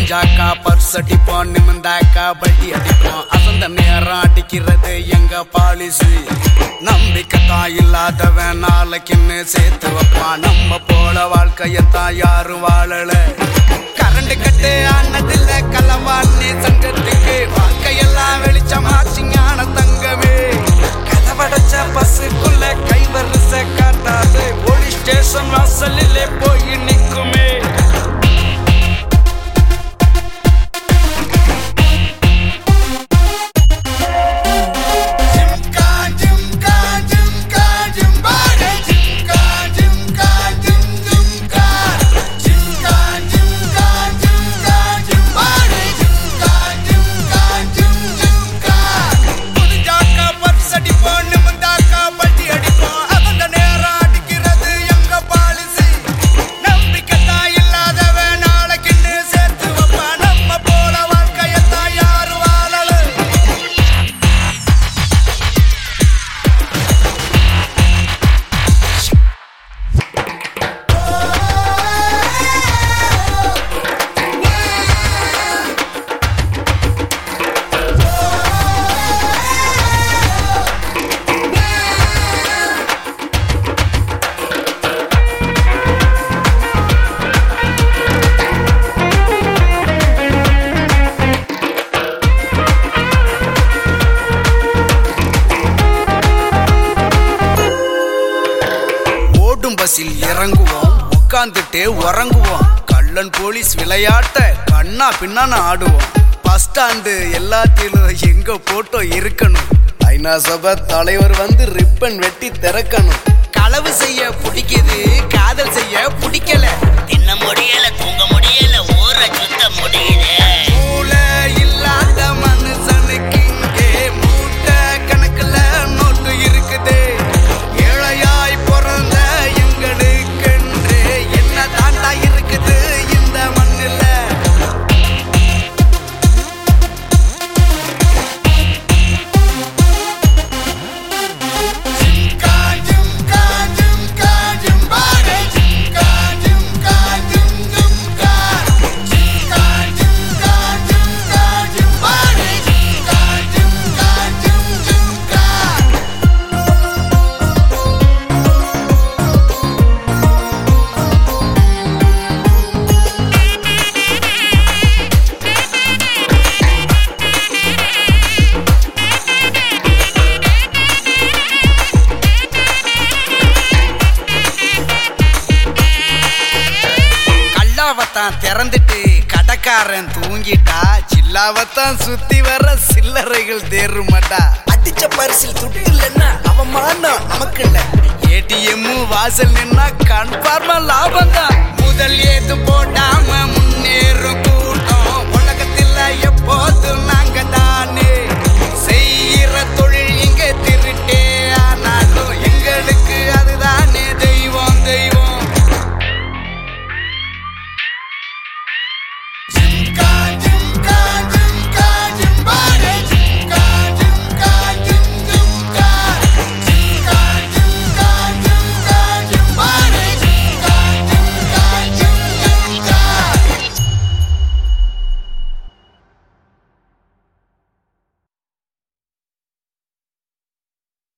குனிஞ்சாக்கா purse அடிப்போம் நிமிந்தாக்கா பட்டி அடிப்போம் அசந்த நேரம் அடிக்கிறது எங்க பாலிசி நம்பிக்கை தான் இல்லாதவன் நாளைக்குன்னு சேர்த்து வைப்பான் நம்ம போல வாழ்க்கையத்தான் யாரும் வாழல கரண்ட் கட்டு ஆனதில்ல கலவானே சங்கத்துக்கு வாழ்க்கையெல்லாம் வெளிச்சமாச்சு ஞான தங்கமே கதவடைச்ச பஸ்ஸுக்குள்ள கை வரிச காட்டாது போலீஸ் ஸ்டேஷன் வாசலிலே போய் நிக்குமே புதிஞ்சாக்கா பர்ஸ் அடிப்போம், நிமிர்ந்தாக்கா பல்டி அடிப்போம். அகந்த நேரம் அடிக்கிறது எங்க policy. நம்பிக்கைத்தான் இல்லாதவன் நாளைக்குன்னு சேர்த்து வைப்பான். நம்ம போல வாழ்க்கையத்தான் யாரும் வாழல. ஓடும் பஸ்ஸில் இறங்குவோம் உட்காந்துட்டே உறங்குவோம் கள்ளன் போலீஸ் விளையாட்ட கண்ணா பின்னான்னு ஆடுவோம் பஸ் ஸ்டாண்டு எல்லாத்திலும் எங்க போட்டோ இருக்கணும் ஐநா சபை தலைவர் வந்து ரிப்பன் வெட்டி திறக்கணும் களவு செய்ய பிடிக்குது காதல் செய்ய பிடிக்கல தின்ன முடியல தூங்க முடியல ஊற சுத்த முடியல மூளை இல்லாத மனுஷனுக்கு இங்கே மூட்டை கணக்குல நோட்டு இருக்குது ஏழையாய் பிறந்த எங்களுக்கென்று என்ன தாண்டா இருக்குது இந்த மண்ணில் கல்லாவத்தான் திறந்துட்டு கடைக்காரன் தூங்கிட்டா சில்லாவத்தான் சுத்தி வர சில்லறைகள் தேருமாட்டா அடிச்ச பரிசில் துட்டு இல்லைன்னா அவமானம் நமக்கு இல்ல ஏடிஎம் வாசல் நின்னா கன்ஃபார்மா லாபம் தான் முதல் ஏது போடாம முன்னேறும்